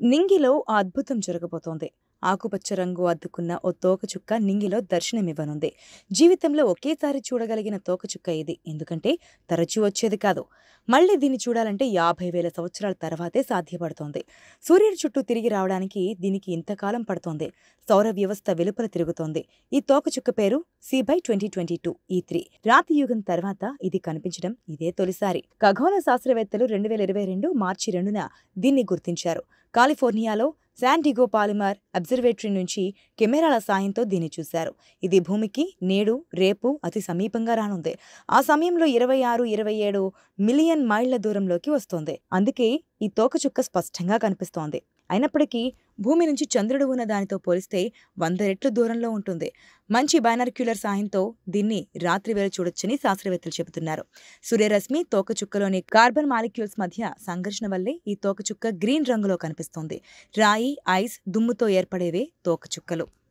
నింగిలో ఆ అద్భుతం జరగబోతోంది ఆకుపచ్చ రంగు అద్దుకున్న ఓ తోకచుక్క నింగిలో దర్శనమివ్వనుంది జీవితంలో ఒకేసారి చూడగలిగిన తోకచుక్క ఇది ఎందుకంటే తరచూ వచ్చేది కాదు మళ్ళీ దీన్ని చూడాలంటే యాభై వేల సంవత్సరాల తర్వాతే సాధ్యపడుతోంది సూర్యుడి చుట్టూ తిరిగి రావడానికి దీనికి ఇంతకాలం పడుతోంది సౌర వ్యవస్థ వెలుపల తిరుగుతోంది ఈ తోకచుక్క పేరు సిబై twenty twenty two E three రాతి యుగం తర్వాత ఇది కనిపించడం ఇదే తొలిసారి ఖగోళ శాస్త్రవేత్తలు రెండు వేల ఇరవై రెండు మార్చి రెండున దీన్ని గుర్తించారు కాలిఫోర్నియాలో శాండిగో పాలిమర్ అబ్జర్వేటరీ నుంచి కెమెరాల సాయంతో దీన్ని చూశారు ఇది భూమికి నేడు రేపు అతి సమీపంగా రానుంది ఆ సమయంలో ఇరవై ఆరు ఇరవై ఏడు మిలియన్ మైళ్ల దూరంలోకి వస్తోంది అందుకే ఈ తోకచుక్క స్పష్టంగా కనిపిస్తోంది అయినప్పటికీ భూమి నుంచి చంద్రుడు ఉన్న దానితో పోలిస్తే వంద రెట్లు దూరంలో ఉంటుంది మంచి బైనార్క్యులర్ సాయంతో దీన్ని రాత్రి వేళ చూడొచ్చని శాస్త్రవేత్తలు చెబుతున్నారు సూర్యరశ్మి తోకచుక్కలోని కార్బన్ మాలిక్యూల్స్ మధ్య సంఘర్షణ వల్లే ఈ తోకచుక్క గ్రీన్ రంగులో కనిపిస్తోంది రాయి ఐస్ దుమ్ముతో ఏర్పడేవే తోకచుక్కలు